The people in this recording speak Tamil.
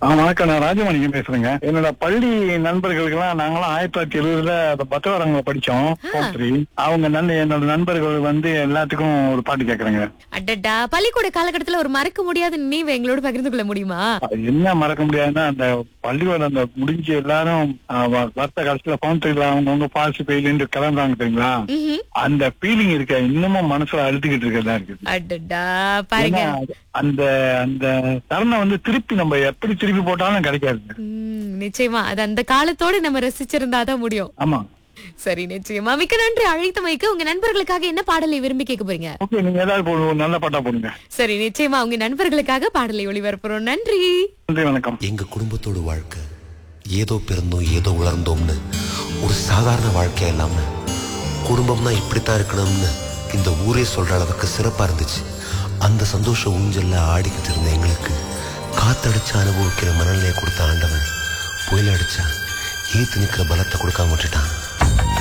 ஆ, வணக்கம் நான் ராஜமாணிக்கம் பேசுறேங்க என்னோட பள்ளி நண்பர்களுக்கெல்லாம் நாங்களாம் ஆயிரத்தி தொள்ளாயிரத்தி எழுபதுல அந்த பத்தவரங்களை படிச்சோம் form three. அவங்க நன் என்னோட நண்பர்கள் வந்து எல்லாத்துக்கும் ஒரு பாட்டு கேக்குறாங்க அடடா பள்ளிக்கூட காலகட்டத்துல ஒரு மறக்க முடியாத நினைவு எங்களோட பகிர்ந்து கொள்ள முடியுமா அது என்ன மறக்க முடியாதுன்னா அந்த பள்ளியோட அந்த முடிஞ்சு எல்லாரும் ஆ, வ- வருத்த கடைசியில form three ல அவங்கவுங்க பாசி பெயிலின்னு கிளம்புறாங்க தெரியுங்களா ம்ஹும். அந்த ஃபீலிங் இருக்க இன்னமும் மனசுல அழுத்திக்கிட்டு இருக்கதா இருக்குது அடடா பாருங்க ஏன்னா, அந்த அந்த தருணம் வந்து திருப்பி நம்ம எப்படி திருப்பி போட்டாலும் கிடைக்காது ம், நிச்சயமா அது அந்த காலத்தோட நம்ம ரசிச்சிருந்தாதான் முடியும் ஆமா சரி நிச்சயமா மிக்க நன்றி அழைத்தமைக்கு உங்க நண்பர்களுக்காக என்ன பாடலை விரும்பி கேட்க போறீங்க ஓகே நீங்க ஏதாவது போடுங்க ஒரு நல்ல பாட்டா போடுங்க சரி நிச்சயமா உங்க நண்பர்களுக்காக பாடலை ஒளிபரப்புறோம் நன்றி நன்றி வணக்கம் எங்க குடும்பத்தோட வாழ்க்கை ஏதோ பிறந்தோம் ஏதோ வளர்ந்தோம்னு ஒரு சாதாரண வாழ்க்கை இல்லாம குடும்பம்னா இப்படித்தான் இருக்கணும்னு இந்த ஊரே சொல்ற அளவுக்கு சிறப்பா இருந்துச்சு அந்த சந்தோஷ ஊஞ்சல்ல ஆடிக்கிட்டு இருந்த எங்களுக்கு காத்தடிச்சு அனுபவிக்கிற மனநிலையை கொடுத்த ஆண்டவன் புயல் அடிச்சா ஈத்து நிக்கிற பலத்தை கொடுக்காம விட்டுட்டான்